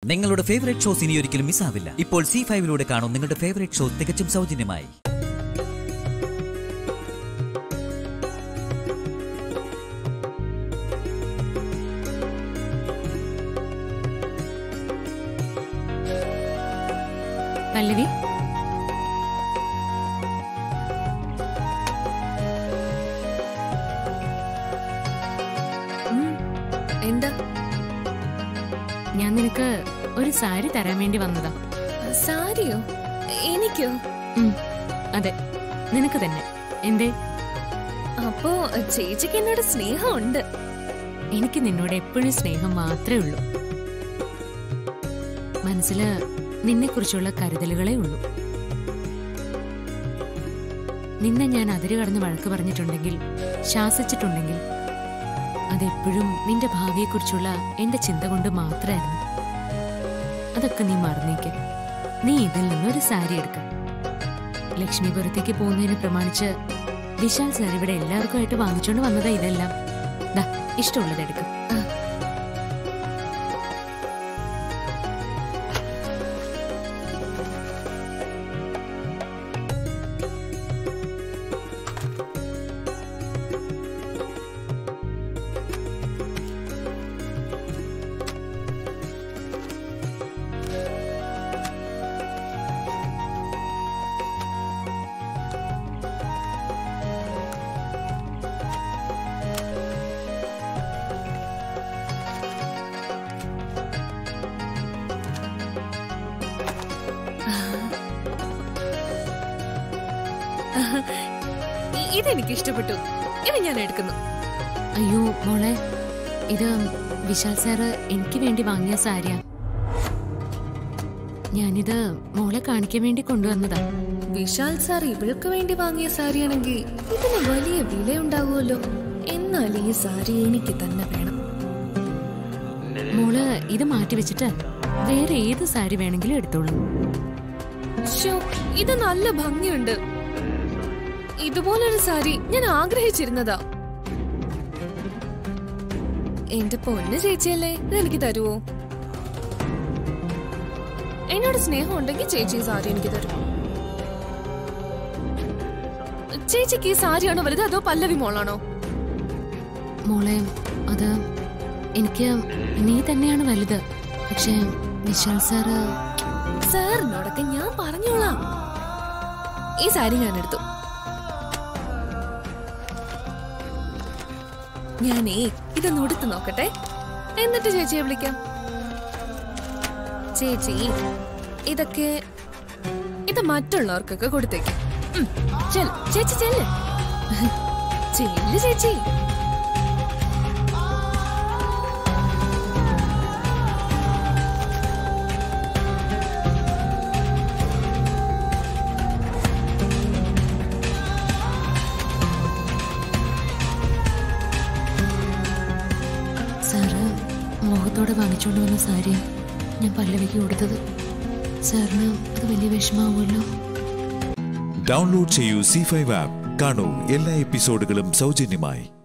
നിങ്ങളുടെ favourite shows ഇനി ഒരിക്കലും മിസ്സാവില്ല ഇപ്പോൾ സി ഫൈവിലൂടെ കാണും നിങ്ങളുടെ ഫേവറേറ്റ് ഷോ തികച്ചും സൗജന്യമായി പല്ലവി ഉം. എന്താ ഞാൻ നിനക്ക് ഒരു സാരി തരാൻ വേണ്ടി വന്നതാ സാരിയോ എനിക്കോ ഉം, അതെ നിനക്ക് തന്നെ എന്തേ അപ്പോ ചേച്ചിക്ക് എന്നോട് സ്നേഹമുണ്ട് എനിക്ക് നിന്നോട് എപ്പോഴും സ്നേഹം മാത്രമേ ഉള്ളൂ മനസ്സില് നിന്നെ കുറിച്ചുള്ള കരുതലുകളേ ഉള്ളൂ നിന്നെ ഞാൻ അതിര് കടന്ന് വഴക്ക് പറഞ്ഞിട്ടുണ്ടെങ്കിൽ ശാസിച്ചിട്ടുണ്ടെങ്കിൽ അതെപ്പോഴും നിന്റെ ഭാവിയെക്കുറിച്ചുള്ള എന്റെ ചിന്ത കൊണ്ട് മാത്രമായിരുന്നു അതൊക്കെ നീ മറന്നേക്ക് നീ ഇതിൽ നിന്നൊരു സാരി എടുക്ക ലക്ഷ്മിപുരത്തേക്ക് പോകുന്നതിന് പ്രമാണിച്ച് വിശാൽ സാർ ഇവിടെ എല്ലാവർക്കുമായിട്ട് വാങ്ങിച്ചോണ്ട് വന്നതാ ഇതെല്ലാം ദാ ഇഷ്ടമുള്ളത് എടുക്കും ഇ- ഇതെനിക്ക് ഇഷ്ടപ്പെട്ടു ഇത് ഞാൻ എടുക്കുന്നു അയ്യോ മോളെ ഇത് വിശാൽ സാറ് എനിക്ക് വേണ്ടി വാങ്ങിയ സാരിയാ ഞാനിത് മോളെ കാണിക്കാൻ വേണ്ടി കൊണ്ടുവന്നതാ വിശാൽ സാർ ഇവൾക്ക് വേണ്ടി വാങ്ങിയ സാരിയാണെങ്കിൽ ഇതിന് വലിയ വിലയുണ്ടാവുമല്ലോ എന്നാൽ ഈ സാരി എനിക്ക് തന്നെ വേണം മോള് ഇത് മാറ്റി വെച്ചിട്ട് വേറെ ഏത് സാരി വേണമെങ്കിലും എടുത്തോളൂ ശോ, ഇത് നല്ല ഭംഗിയുണ്ട് ഇതുപോലൊരു സാരി ഞാൻ ആഗ്രഹിച്ചിരുന്നതാ എന്റെ പൊന്ന് ചേച്ചിയല്ലേ ഇതെനിക്ക് തരുവോ എന്നോട് സ്നേഹം ഉണ്ടെങ്കിൽ ചേച്ചി ഈ സാരി എനിക്ക് തരും ചേച്ചിക്ക് ഈ സാരിയാണോ വലുത് അതോ പല്ലവി മോളാണോ മോളെ അത് എനിക്ക് നീ തന്നെയാണ് വലുത് പക്ഷെ വിശാൽ സാറ് സാറിനോടൊക്കെ ഞാൻ പറഞ്ഞോളാം ഈ സാരി ഞാൻ എടുത്തു ഞാനേ ഇതൊന്ന് ഉടുത്ത് നോക്കട്ടെ എന്നിട്ട് ചേച്ചിയെ വിളിക്കാം ചേച്ചി ഇതൊക്കെ ഇത് മറ്റുള്ളവർക്കൊക്കെ കൊടുത്തേക്ക് ഉം, ചെല്ല്. ചേച്ചി ചെല്ല് ചെല്ല് ചേച്ചി സാറ് മോഹത്തോടെ വാങ്ങിച്ചുകൊണ്ട് വന്ന സാരി ഞാൻ പല്ലവിക്ക് കൊടുത്തത് സാറിന് അത് വലിയ വിഷമാവുമല്ലോ ഡൗൺലോഡ് ചെയ്യൂ സി ഫൈവ് ആപ്പ് കാണൂ എല്ലാ എപ്പിസോഡുകളും സൗജന്യമായി